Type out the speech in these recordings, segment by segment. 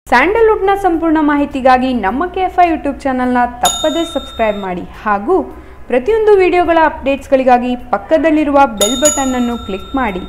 ಸ್ಯಾಂಡಲ್ವುಡ್ನ ಸಂಪೂರ್ಣ ಮಾಹಿತಿಗಾಗಿ ನಮ್ಮ ಕೆ ಎಫ್ ಐ ಯೂಟ್ಯೂಬ್ ಚಾನಲ್ನ ತಪ್ಪದೇ ಸಬ್ಸ್ಕ್ರೈಬ್ ಮಾಡಿ ಹಾಗೂ ಪ್ರತಿಯೊಂದು ವಿಡಿಯೋಗಳ ಅಪ್ಡೇಟ್ಸ್ಗಳಿಗಾಗಿ ಪಕ್ಕದಲ್ಲಿರುವ ಬೆಲ್ ಬಟನ್ ಅನ್ನು ಕ್ಲಿಕ್ ಮಾಡಿ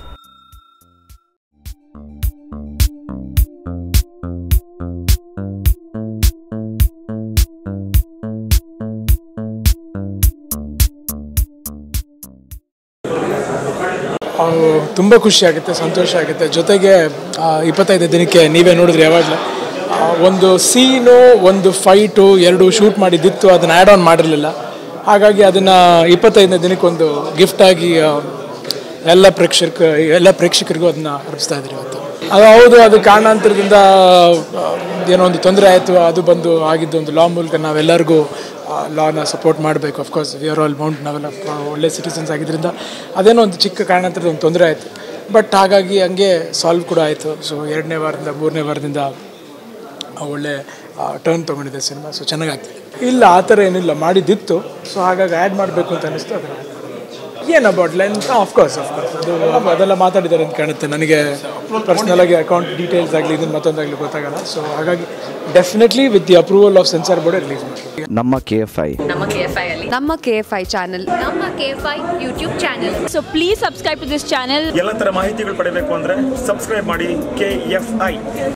ತುಂಬ ಖುಷಿ ಆಗುತ್ತೆ ಸಂತೋಷ ಆಗುತ್ತೆ ಜೊತೆಗೆ ಆ, ಇಪ್ಪತ್ತೈದು ದಿನಕ್ಕೆ ನೀವೇ ನೋಡಿದ್ರಿ ಯಾವಾಗಲೂ ಒಂದು ಸೀನು ಒಂದು ಫೈಟು ಎರಡು ಶೂಟ್ ಮಾಡಿದ್ದಿತ್ತು ಅದನ್ನು ಆ್ಯಡ್ ಆನ್ ಮಾಡಿರಲಿಲ್ಲ ಹಾಗಾಗಿ ಅದನ್ನು ಇಪ್ಪತ್ತೈದನೇ ದಿನಕ್ಕೊಂದು ಗಿಫ್ಟಾಗಿ ಎಲ್ಲ ಪ್ರೇಕ್ಷಕ ಎಲ್ಲ ಪ್ರೇಕ್ಷಕರಿಗೂ ಅದನ್ನ ಅರ್ಪಿಸ್ತಾ ಇದ್ದೀರಿ ಇವತ್ತು ಅದು ಹೌದು ಅದು ಕಾರಣಾಂತರದಿಂದ ಆ, ಏನೋ ಒಂದು ತೊಂದರೆ ಆಯಿತು ಅದು ಬಂದು ಆಗಿದ್ದು ಒಂದು ಲಾ ಮೂಲಕ ನಾವೆಲ್ಲರಿಗೂ ಲಾನ ಸಪೋರ್ಟ್ ಮಾಡಬೇಕು of course we are all mount ನಾವೆಲ್ಲ ಆ, ಒಳ್ಳೆ ಸಿಟಿಸನ್ಸ್ ಆಗಿದ್ದರಿಂದ ಅದೇನೋ ಒಂದು ಚಿಕ್ಕ ಕಾರಣಾಂತರದ ಒಂದು ತೊಂದರೆ ಆಯಿತು ಬಟ್ ಹಾಗಾಗಿ ಹಂಗೆ ಸಾಲ್ವ್ ಕೂಡ ಆಯಿತು ಸೊ ಎರಡನೇ ವಾರದಿಂದ ಮೂರನೇ ವಾರದಿಂದ ಆ, ಒಳ್ಳೆ ಟರ್ನ್ ತೊಗೊಂಡಿದೆ ಸಿನಿಮಾ ಸೊ ಚೆನ್ನಾಗಾಗ್ತಿದೆ ಇಲ್ಲ ಆ ಥರ ಏನಿಲ್ಲ ಮಾಡಿದ್ದಿತ್ತು ಸೊ ಹಾಗಾಗಿ ಆ್ಯಡ್ ಮಾಡಬೇಕು ಅಂತ ಅನಿಸ್ತು ಅದನ್ನು ಏನು ಅಬೌಟ್ ಲೆಂತ್ ಆಫ್ಕೋರ್ಸ್ ಆಫ್ಕೋರ್ಸ್ ಅದು ಅದೆಲ್ಲ ಮಾತಾಡಿದ್ದಾರೆ ಅಂತ ಕಾಣುತ್ತೆ ನನಗೆ ಪರ್ಸ್ನಲ್ ಆಗಿ ಅಕೌಂಟ್ ಡೀಟೇಲ್ಸ್ ಆಗಲಿ ಇದನ್ನು ಮತ್ತೊಂದಾಗಲಿ ಗೊತ್ತಾಗಲ್ಲ ಸೊ ಹಾಗಾಗಿ definitely with the approval of censor board release ಮಾಡಿ ನಮ್ಮ ಕೆ ಎಫ್ ಐ ನಮ್ಮ ಕೆ ಎಫ್ ಐ ಅಲ್ಲಿ ನಮ್ಮ ಕೆ ಎಫ್ ಐ ಚಾನಲ್ ನಮ್ಮ K F I YouTube channel so please subscribe to this channel ಎಲ್ಲ ಥರ ಮಾಹಿತಿಗಳು ಪಡೆಯಬೇಕು ಅಂದರೆ ಸಬ್ಸ್ಕ್ರೈಬ್ ಮಾಡಿ ಕೆ ಎಫ್ ಐ